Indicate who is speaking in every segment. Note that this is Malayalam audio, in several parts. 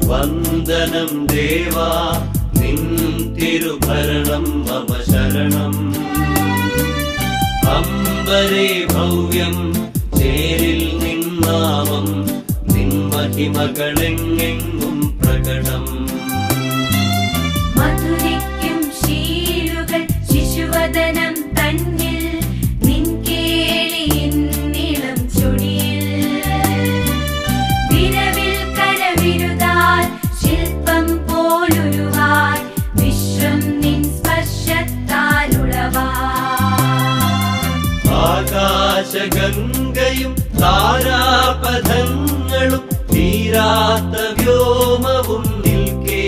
Speaker 1: വന്ദനം ദേവാ നിൻ തിരുഭരണം മമ ശരണം അമ്പരേ ഭവ്യം ചേരിൽ നിന്നാമം നിൻ മഹിമകളെങ്ങെങ്ങും പ്രകടം
Speaker 2: മധുരിക്കും ശീലുകൾ ശിശുവദനം തന്നിൽ നിൻ കേളിയിൻ നീളം ചുടിയിൽ വിരവിൽ കരവിരുതാൽ ശില്പം പോലുരുവാൻ വിശ്വം നിൻ സ്പർശത്താലുളവാ
Speaker 1: ആകാശഗംഗയും താരാപഥങ്ങളും തീരാത്ത വ്യോമവും നിൽക്കേ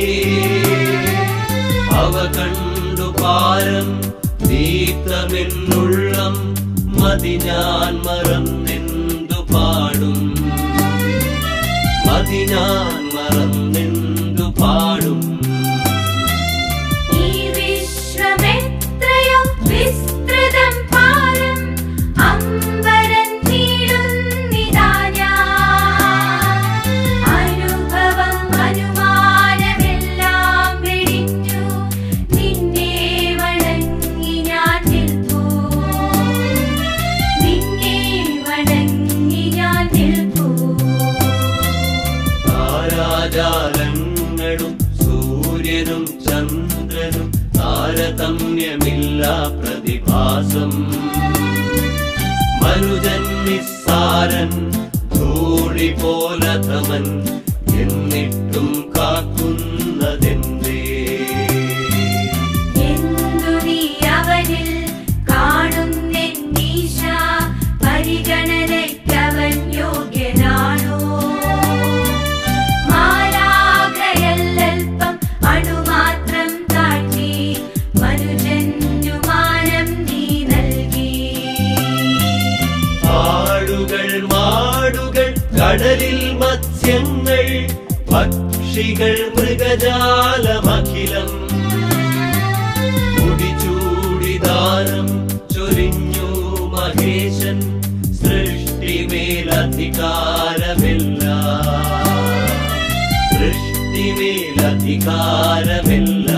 Speaker 1: അവ കണ്ടു പാരം ദീപ്തമെന്നുള്ളം മതി ഞാൻ മറന്നെന്തു പാടും മതി ഞാൻ മറന്നെന്തു പാടും
Speaker 2: ഈ വിശ്വമെത്രയോ വിസ്തൃതം പാരം അമ്പരൻ നീളുന്നിതാ ഞാൻ. അനുഭവം അനുമാനമെല്ലാം വെടിഞ്ഞു നിന്നെ വണങ്ങി ഞാൻ നിൽപ്പൂ നിന്നെ വണങ്ങി ഞാൻ നിൽപ്പൂ
Speaker 1: താരാജാലങ്ങളും സൂര്യനും ചന്ദ്രനും താരതമ്യമില്ല പ്രതിഭാസം മനുജൻ നിസ്സാരൻ ധൂളി പോലധമൻ എന്നിട്ടും കാക്കുന്നതെന്തേ
Speaker 2: എന്തു നീ അവനിൽ കാണുന്നെന്നീശ പരിഗണനയ്ക്കവൻ യോഗ്യനാണോ മാലാഖയല്ലൽപ്പം അണുമാത്രം താഴ്ത്തി മനുജന്യുമാനം നീ നൽകി
Speaker 1: ആടുകൾ മാടുകൾ കടലിൽ മത്സ്യങ്ങൾ പക്ഷികൾ മൃഗജാലമഖിലം മുടിചൂടിദാനം ചൊരിഞ്ഞു മഹേശൻ സൃഷ്ടിമേലധികാരമില്ല സൃഷ്ടിമേലധികാരമില്ല